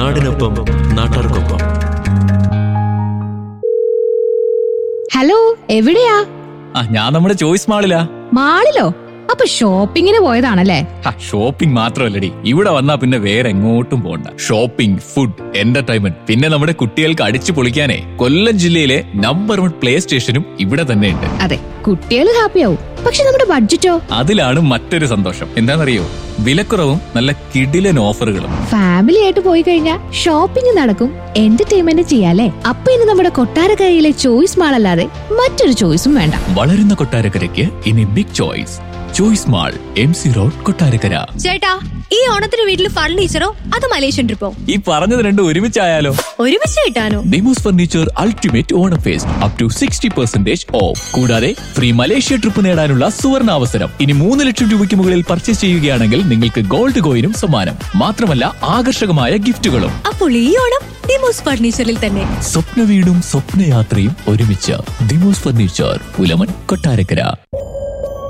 നാടിനൊപ്പം നാട്ടാർക്കൊപ്പം ഹലോ എവിടെയാ ആ ഞാൻ നമ്മുടെ ചോയ്സ് മാളിലാ മാളിലോ അപ്പൊ ഷോപ്പിങ്ങിന് പോയതാണല്ലേ ഷോപ്പിംഗ് മാത്രമല്ലടി ഇവിടെ വന്നാ പിന്നെ വേറെ എങ്ങോട്ടും പോണ്ട ഷോപ്പിംഗ് ഫുഡ് എന്റർടൈൻമെന്റ് പിന്നെ നമ്മുടെ കുട്ടികൾക്ക് അടിച്ചു പൊളിക്കാനേ കൊല്ലം ജില്ലയിലെ നമ്പർ വൺ പ്ലേ സ്റ്റേഷനും ഇവിടെ തന്നെയുണ്ട് അതെ കുട്ടികൾ ഹാപ്പിയാവും പക്ഷെ നമ്മുടെ ബഡ്ജറ്റോ അതിലാണ് മറ്റൊരു സന്തോഷം എന്താണെന്നറിയോ വിലക്കുറവും നല്ല കിടിലൻ ഓഫറുകളും ഫാമിലി ആയിട്ട് പോയി കഴിഞ്ഞാൽ ഷോപ്പിംഗ് നടക്കും എന്റർടൈൻമെന്റ് ചെയ്യാലേ അപ്പൊ ഇനി നമ്മുടെ കൊട്ടാരക്കരയിലെ ചോയ്സ് മാൾ അല്ലാതെ മറ്റൊരു ചോയ്സും വേണ്ട വളരുന്ന കൊട്ടാരക്കരയ്ക്ക് ഇനി big choice choice mall M C road Kottarakkara ചേട്ടാ ഈ ഓണത്തിന് വീട്ടിൽ ഫർണിച്ചറോ അത് മലേഷ്യൻ ട്രിപ്പോ ഈ പറഞ്ഞത് രണ്ടും ഒരുമിച്ചായാലോ ഒരുമിച്ച് കിട്ടാനോ ഡിമോസ് furniture ultimate Onam fest up to sixty percentage off കൂടാതെ ഫ്രീ മലേഷ്യ ട്രിപ്പ് നേടാനുള്ള സുവർണ അവസരം ഇനി മൂന്ന് ലക്ഷം രൂപയ്ക്ക് മുകളിൽ പർച്ചേസ് ചെയ്യുകയാണെങ്കിൽ നിങ്ങൾക്ക് ഗോൾഡ് കോയിനും സമ്മാനം മാത്രമല്ല ആകർഷകമായ ഗിഫ്റ്റുകളും അപ്പോൾ ഈ ഓണം ഡിമോസ് ഫർണിച്ചറിൽ തന്നെ സ്വപ്ന വീടും സ്വപ്നയാത്രയും ഒരുമിച്ച് ഡിമോസ് ഫർണിച്ചർ പുലമൺ കൊട്ടാരക്കര